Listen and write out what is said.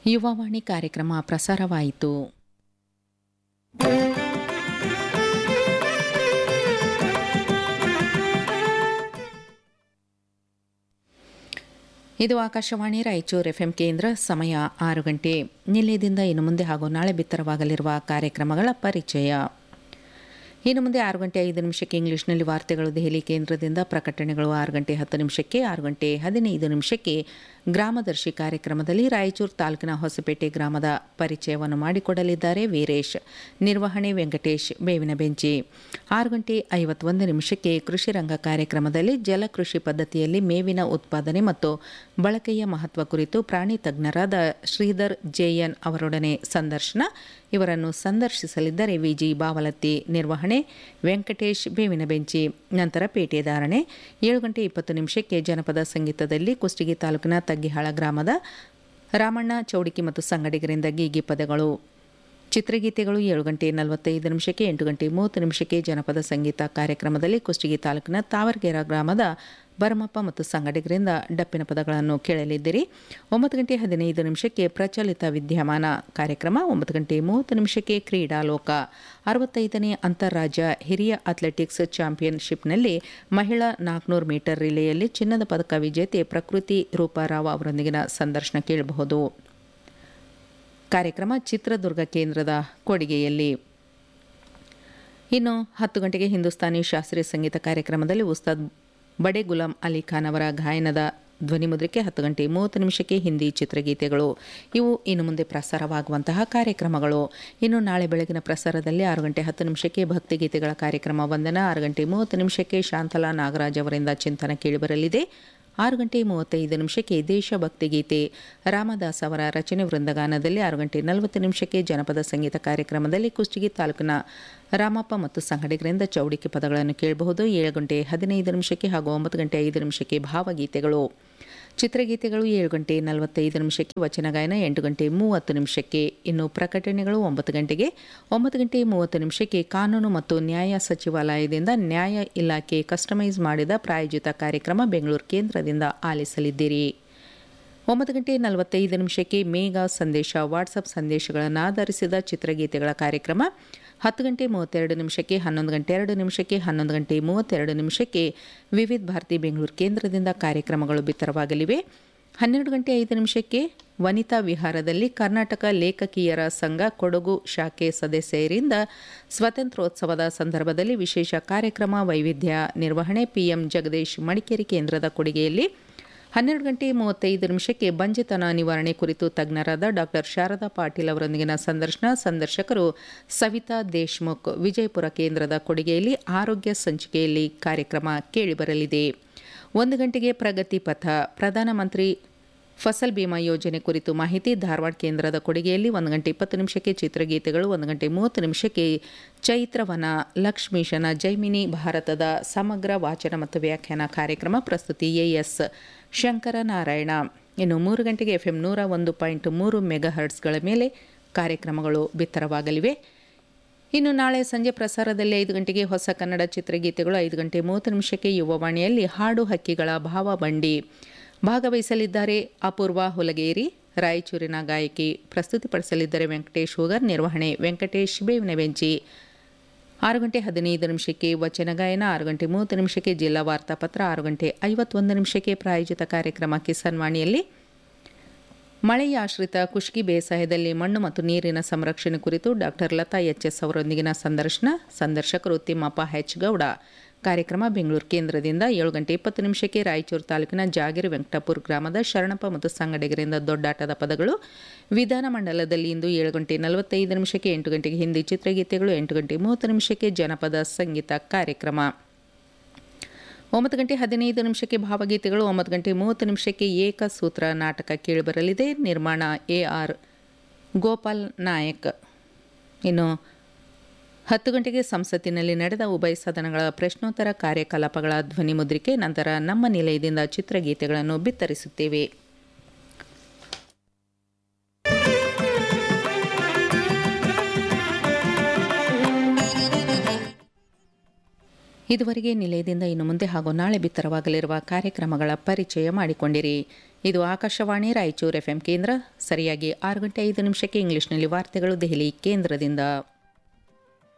ಯುವವಾಣಿ ಕಾರ್ಯಕ್ರಮ ಪ್ರಸಾರವಾಯಿತು ಇದು ಆಕಾಶವಾಣಿ ರಾಯಚೂರು ಎಫ್ಎಂ ಕೇಂದ್ರ ಸಮಯ ಆರು ಗಂಟೆ ನಿಲಯದಿಂದ ಇನ್ನು ಮುಂದೆ ಹಾಗೂ ನಾಳೆ ಬಿತ್ತರವಾಗಲಿರುವ ಕಾರ್ಯಕ್ರಮಗಳ ಪರಿಚಯ ಇನ್ನು ಮುಂದೆ ಆರು ಗಂಟೆ ಐದು ನಿಮಿಷಕ್ಕೆ ಇಂಗ್ಲಿಷ್ನಲ್ಲಿ ವಾರ್ತೆಗಳು ದೆಹಲಿ ಕೇಂದ್ರದಿಂದ ಪ್ರಕಟಣೆಗಳು ಆರು ಗಂಟೆ ಹತ್ತು ನಿಮಿಷಕ್ಕೆ ಆರು ಗಂಟೆ ಹದಿನೈದು ನಿಮಿಷಕ್ಕೆ ಗ್ರಾಮದರ್ಶಿ ಕಾರ್ಯಕ್ರಮದಲ್ಲಿ ರಾಯಚೂರು ತಾಲೂಕಿನ ಹೊಸಪೇಟೆ ಗ್ರಾಮದ ಪರಿಚಯವನ್ನು ಮಾಡಿಕೊಡಲಿದ್ದಾರೆ ವೀರೇಶ್ ನಿರ್ವಹಣೆ ವೆಂಕಟೇಶ್ ಬೇವಿನ ಬೆಂಚಿ ಆರು ಗಂಟೆ ಐವತ್ತೊಂದು ನಿಮಿಷಕ್ಕೆ ಕೃಷಿ ರಂಗ ಕಾರ್ಯಕ್ರಮದಲ್ಲಿ ಜಲಕೃಷಿ ಪದ್ಧತಿಯಲ್ಲಿ ಮೇವಿನ ಉತ್ಪಾದನೆ ಮತ್ತು ಬಳಕೆಯ ಮಹತ್ವ ಕುರಿತು ಪ್ರಾಣಿ ತಜ್ಞರಾದ ಶ್ರೀಧರ್ ಜೆಎನ್ ಅವರೊಡನೆ ಸಂದರ್ಶನ ಇವರನ್ನು ಸಂದರ್ಶಿಸಲಿದ್ದಾರೆ ವಿಜಿ ಬಾವಲತ್ತಿ ನಿರ್ವಹಣೆ ವೆಂಕಟೇಶ್ ಬೇವಿನ ಬೆಂಚಿ ನಂತರ ಪೇಟೆ ಧಾರಣೆ ಏಳು ಗಂಟೆ ಇಪ್ಪತ್ತು ನಿಮಿಷಕ್ಕೆ ಜನಪದ ಸಂಗೀತದಲ್ಲಿ ಕುಷ್ಟಗಿ ತಾಲೂಕಿನ ತಗ್ಗಿಹಾಳ ಗ್ರಾಮದ ರಾಮಣ್ಣ ಚೌಡಿಕಿ ಮತ್ತು ಸಂಗಡಿಗರಿಂದ ಗೀಗಿ ಪದಗಳು ಚಿತ್ರಗೀತೆಗಳು ಏಳು ಗಂಟೆ ನಲವತ್ತೈದು ನಿಮಿಷಕ್ಕೆ ಎಂಟು ಗಂಟೆ ಮೂವತ್ತು ನಿಮಿಷಕ್ಕೆ ಜನಪದ ಸಂಗೀತ ಕಾರ್ಯಕ್ರಮದಲ್ಲಿ ಕುಷ್ಟಗಿ ತಾಲೂಕಿನ ತಾವರ್ಗೇರ ಗ್ರಾಮದ ಭರಮಪ್ಪ ಮತ್ತು ಸಂಗಡಿಗರಿಂದ ಡಪ್ಪಿನ ಪದಗಳನ್ನು ಕೇಳಲಿದ್ದೀರಿ ಒಂಬತ್ತು ಗಂಟೆ ಹದಿನೈದು ನಿಮಿಷಕ್ಕೆ ಪ್ರಚಲಿತ ವಿದ್ಯಮಾನ ಕಾರ್ಯಕ್ರಮ ಒಂಬತ್ತು ಗಂಟೆ ಮೂವತ್ತು ನಿಮಿಷಕ್ಕೆ ಕ್ರೀಡಾಲೋಕ ಅರವತ್ತೈದನೇ ಅಂತಾರಾಜ್ಯ ಹಿರಿಯ ಅಥ್ಲೆಟಿಕ್ಸ್ ಚಾಂಪಿಯನ್ಶಿಪ್ನಲ್ಲಿ ಮಹಿಳಾ ನಾಲ್ಕುನೂರು ಮೀಟರ್ ರಿಲೆಯಲ್ಲಿ ಚಿನ್ನದ ಪದಕ ವಿಜೇತೆ ಪ್ರಕೃತಿ ರೂಪಾರಾವ್ ಅವರೊಂದಿಗಿನ ಸಂದರ್ಶನ ಕೇಳಬಹುದು ಕಾರ್ಯಕ್ರಮ ಚಿತ್ರದುರ್ಗ ಕೇಂದ್ರದ ಕೊಡುಗೆಯಲ್ಲಿ ಇನ್ನು ಹತ್ತು ಗಂಟೆಗೆ ಹಿಂದೂಸ್ತಾನಿ ಶಾಸ್ತ್ರೀಯ ಸಂಗೀತ ಕಾರ್ಯಕ್ರಮದಲ್ಲಿ ಉಸ್ತಾದ್ ಬಡೆ ಗುಲಾಂ ಅಲಿ ಖಾನ್ ಅವರ ಗಾಯನದ ಧ್ವನಿಮುದ್ರಿಕೆ ಹತ್ತು ಗಂಟೆ ಮೂವತ್ತು ನಿಮಿಷಕ್ಕೆ ಹಿಂದಿ ಚಿತ್ರಗೀತೆಗಳು ಇವು ಇನ್ನು ಮುಂದೆ ಪ್ರಸಾರವಾಗುವಂತಹ ಕಾರ್ಯಕ್ರಮಗಳು ಇನ್ನು ನಾಳೆ ಬೆಳಗಿನ ಪ್ರಸಾರದಲ್ಲಿ ಆರು ಗಂಟೆ ಹತ್ತು ನಿಮಿಷಕ್ಕೆ ಭಕ್ತಿಗೀತೆಗಳ ಕಾರ್ಯಕ್ರಮ ವಂದನ ಆರು ಗಂಟೆ ಮೂವತ್ತು ನಿಮಿಷಕ್ಕೆ ಶಾಂತಲಾ ನಾಗರಾಜ್ ಅವರಿಂದ ಚಿಂತನ ಕೇಳಿಬರಲಿದೆ ಆರು ಗಂಟೆ ಮೂವತ್ತೈದು ನಿಮಿಷಕ್ಕೆ ದೇಶಭಕ್ತಿ ಗೀತೆ ರಾಮದಾಸ್ ಅವರ ರಚನೆ ವೃಂದಗಾನದಲ್ಲಿ ಆರು ಗಂಟೆ ನಲವತ್ತು ನಿಮಿಷಕ್ಕೆ ಜನಪದ ಸಂಗೀತ ಕಾರ್ಯಕ್ರಮದಲ್ಲಿ ಕುಷ್ಟಗಿ ತಾಲೂಕಿನ ರಾಮಪ್ಪ ಮತ್ತು ಸಂಗಡಿಗರಿಂದ ಚೌಡಿಕೆ ಪದಗಳನ್ನು ಕೇಳಬಹುದು ಏಳು ಗಂಟೆ ಹದಿನೈದು ನಿಮಿಷಕ್ಕೆ ಹಾಗೂ ಒಂಬತ್ತು ಗಂಟೆ ಐದು ನಿಮಿಷಕ್ಕೆ ಭಾವಗೀತೆಗಳು ಚಿತ್ರಗೀತೆಗಳು ಏಳು ಗಂಟೆ ನಲವತ್ತೈದು ನಿಮಿಷಕ್ಕೆ ವಚನ ಗಾಯನ ಎಂಟು ಗಂಟೆ ಮೂವತ್ತು ನಿಮಿಷಕ್ಕೆ ಇನ್ನು ಪ್ರಕಟಣೆಗಳು ಒಂಬತ್ತು ಗಂಟೆಗೆ ಒಂಬತ್ತು ಗಂಟೆ ಮೂವತ್ತು ನಿಮಿಷಕ್ಕೆ ಕಾನೂನು ಮತ್ತು ನ್ಯಾಯ ಸಚಿವಾಲಯದಿಂದ ನ್ಯಾಯ ಇಲಾಖೆ ಕಸ್ಟಮೈಸ್ ಮಾಡಿದ ಪ್ರಾಯೋಜಿತ ಕಾರ್ಯಕ್ರಮ ಬೆಂಗಳೂರು ಕೇಂದ್ರದಿಂದ ಆಲಿಸಲಿದ್ದೀರಿ ಒಂಬತ್ತು ಗಂಟೆ ನಲವತ್ತೈದು ನಿಮಿಷಕ್ಕೆ ಮೇಘ ಸಂದೇಶ ವಾಟ್ಸಪ್ ಸಂದೇಶಗಳನ್ನು ಆಧರಿಸಿದ ಚಿತ್ರಗೀತೆಗಳ ಕಾರ್ಯಕ್ರಮ ಹತ್ತು ಗಂಟೆ ಮೂವತ್ತೆರಡು ನಿಮಿಷಕ್ಕೆ ಹನ್ನೊಂದು ಗಂಟೆ ಎರಡು ನಿಮಿಷಕ್ಕೆ ಹನ್ನೊಂದು ಗಂಟೆ ಮೂವತ್ತೆರಡು ನಿಮಿಷಕ್ಕೆ ವಿವಿಧ ಭಾರತಿ ಬೆಂಗಳೂರು ಕೇಂದ್ರದಿಂದ ಕಾರ್ಯಕ್ರಮಗಳು ಬಿತ್ತರವಾಗಲಿವೆ ಹನ್ನೆರಡು ಗಂಟೆ ಐದು ನಿಮಿಷಕ್ಕೆ ವನಿತಾ ವಿಹಾರದಲ್ಲಿ ಕರ್ನಾಟಕ ಲೇಖಕಿಯರ ಸಂಘ ಕೊಡಗು ಶಾಖೆ ಸದಸ್ಯರಿಂದ ಸ್ವಾತಂತ್ರ್ಯೋತ್ಸವದ ಸಂದರ್ಭದಲ್ಲಿ ವಿಶೇಷ ಕಾರ್ಯಕ್ರಮ ವೈವಿಧ್ಯ ನಿರ್ವಹಣೆ ಪಿಎಂ ಜಗದೀಶ್ ಮಡಿಕೇರಿ ಕೇಂದ್ರದ ಕೊಡುಗೆಯಲ್ಲಿ ಹನ್ನೆರಡು ಗಂಟೆ ಮೂವತ್ತೈದು ನಿಮಿಷಕ್ಕೆ ಬಂಜೆತನ ನಿವಾರಣೆ ಕುರಿತು ತಜ್ಞರಾದ ಡಾಕ್ಟರ್ ಶಾರದಾ ಪಾಟೀಲ್ ಅವರೊಂದಿಗಿನ ಸಂದರ್ಶನ ಸಂದರ್ಶಕರು ಸವಿತಾ ದೇಶ್ಮುಖ್ ವಿಜಯಪುರ ಕೇಂದ್ರದ ಕೊಡುಗೆಯಲ್ಲಿ ಆರೋಗ್ಯ ಸಂಚಿಕೆಯಲ್ಲಿ ಕಾರ್ಯಕ್ರಮ ಕೇಳಿಬರಲಿದೆ ಒಂದು ಗಂಟೆಗೆ ಪ್ರಗತಿ ಪಥ ಪ್ರಧಾನಮಂತ್ರಿ ಫಸಲ್ ಬಿಮಾ ಯೋಜನೆ ಕುರಿತು ಮಾಹಿತಿ ಧಾರವಾಡ ಕೇಂದ್ರದ ಕೊಡುಗೆಯಲ್ಲಿ ಒಂದು ಗಂಟೆ ಇಪ್ಪತ್ತು ನಿಮಿಷಕ್ಕೆ ಚಿತ್ರಗೀತೆಗಳು ಒಂದು ಗಂಟೆ ಮೂವತ್ತು ನಿಮಿಷಕ್ಕೆ ಚೈತ್ರವನ ಲಕ್ಷ್ಮೀಶನ ಜೈಮಿನಿ ಭಾರತದ ಸಮಗ್ರ ವಾಚನ ಮತ್ತು ವ್ಯಾಖ್ಯಾನ ಕಾರ್ಯಕ್ರಮ ಪ್ರಸ್ತುತಿ ಎಎಸ್ ಶಂಕರನಾರಾಯಣ ಇನ್ನು ಮೂರು ಗಂಟೆಗೆ ಎಫ್ ಎಂ ನೂರ ಒಂದು ಪಾಯಿಂಟ್ ಮೂರು ಮೆಗಾ ಹರ್ಟ್ಸ್ಗಳ ಮೇಲೆ ಕಾರ್ಯಕ್ರಮಗಳು ಬಿತ್ತರವಾಗಲಿವೆ ಇನ್ನು ನಾಳೆ ಸಂಜೆ ಪ್ರಸಾರದಲ್ಲಿ ಐದು ಗಂಟೆಗೆ ಹೊಸ ಕನ್ನಡ ಚಿತ್ರಗೀತೆಗಳು ಐದು ಗಂಟೆ ಮೂವತ್ತು ನಿಮಿಷಕ್ಕೆ ಯುವವಾಣಿಯಲ್ಲಿ ಹಾಡು ಹಕ್ಕಿಗಳ ಭಾವ ಬಂಡಿ ಭಾಗವಹಿಸಲಿದ್ದಾರೆ ಅಪೂರ್ವ ಹುಲಗೇರಿ ರಾಯಚೂರಿನ ಗಾಯಕಿ ಪ್ರಸ್ತುತಿಪಡಿಸಲಿದ್ದಾರೆ ವೆಂಕಟೇಶ್ ಹೂಗರ್ ನಿರ್ವಹಣೆ ವೆಂಕಟೇಶ್ ಬೇವಿನ ಬೆಂಚಿ ಆರು ಗಂಟೆ ಹದಿನೈದು ನಿಮಿಷಕ್ಕೆ ವಚನ ಗಾಯನ ಆರು ಗಂಟೆ ಮೂವತ್ತು ನಿಮಿಷಕ್ಕೆ ಜಿಲ್ಲಾ ವಾರ್ತಾಪತ್ರ ಆರು ಗಂಟೆ ಐವತ್ತೊಂದು ನಿಮಿಷಕ್ಕೆ ಪ್ರಾಯೋಜಿತ ಕಾರ್ಯಕ್ರಮ ಕಿಸಾನ್ ವಾಣಿಯಲ್ಲಿ ಮಳೆಯ ಆಶ್ರಿತ ಕುಷ್ಕಿ ಬೇಸಾಯದಲ್ಲಿ ಮಣ್ಣು ಮತ್ತು ನೀರಿನ ಸಂರಕ್ಷಣೆ ಕುರಿತು ಡಾಕ್ಟರ್ ಲತಾ ಎಚ್ ಎಸ್ ಅವರೊಂದಿಗಿನ ಸಂದರ್ಶನ ಸಂದರ್ಶಕರು ತಿಮ್ಮಪ್ಪ ಹೆಚ್ ಗೌಡ ಕಾರ್ಯಕ್ರಮ ಬೆಂಗಳೂರು ಕೇಂದ್ರದಿಂದ ಏಳು ಗಂಟೆ ಇಪ್ಪತ್ತು ನಿಮಿಷಕ್ಕೆ ರಾಯಚೂರು ತಾಲೂಕಿನ ಜಾಗಿರಿ ವೆಂಕಟಾಪುರ ಗ್ರಾಮದ ಶರಣಪ್ಪ ಮತ್ತು ಸಂಗಡಿಗರಿಂದ ದೊಡ್ಡಾಟದ ಪದಗಳು ವಿಧಾನಮಂಡಲದಲ್ಲಿ ಇಂದು ಏಳು ಗಂಟೆ ನಲವತ್ತೈದು ನಿಮಿಷಕ್ಕೆ ಎಂಟು ಗಂಟೆಗೆ ಹಿಂದಿ ಚಿತ್ರಗೀತೆಗಳು ಎಂಟು ಗಂಟೆ ಮೂವತ್ತು ನಿಮಿಷಕ್ಕೆ ಜನಪದ ಸಂಗೀತ ಕಾರ್ಯಕ್ರಮ ಒಂಬತ್ತು ಗಂಟೆ ಹದಿನೈದು ನಿಮಿಷಕ್ಕೆ ಭಾವಗೀತೆಗಳು ಒಂಬತ್ತು ಗಂಟೆ ಮೂವತ್ತು ನಿಮಿಷಕ್ಕೆ ಏಕಸೂತ್ರ ನಾಟಕ ಕೇಳಿಬರಲಿದೆ ನಿರ್ಮಾಣ ಎ ಆರ್ ಗೋಪಾಲ್ ನಾಯಕ್ ಇನ್ನು ಹತ್ತು ಗಂಟೆಗೆ ಸಂಸತ್ತಿನಲ್ಲಿ ನಡೆದ ಉಭಯ ಸದನಗಳ ಪ್ರಶ್ನೋತ್ತರ ಕಾರ್ಯಕಲಾಪಗಳ ಧ್ವನಿಮುದ್ರಿಕೆ ನಂತರ ನಮ್ಮ ನಿಲಯದಿಂದ ಚಿತ್ರಗೀತೆಗಳನ್ನು ಬಿತ್ತರಿಸುತ್ತೇವೆ ಇದುವರೆಗೆ ನಿಲಯದಿಂದ ಇನ್ನು ಮುಂದೆ ಹಾಗೂ ನಾಳೆ ಬಿತ್ತರವಾಗಲಿರುವ ಕಾರ್ಯಕ್ರಮಗಳ ಪರಿಚಯ ಮಾಡಿಕೊಂಡಿರಿ ಇದು ಆಕಾಶವಾಣಿ ರಾಯಚೂರು ಎಫ್ ಕೇಂದ್ರ ಸರಿಯಾಗಿ ಆರು ಗಂಟೆ ಐದು ನಿಮಿಷಕ್ಕೆ ಇಂಗ್ಲಿಷ್ನಲ್ಲಿ ವಾರ್ತೆಗಳು ದೆಹಲಿ ಕೇಂದ್ರದಿಂದ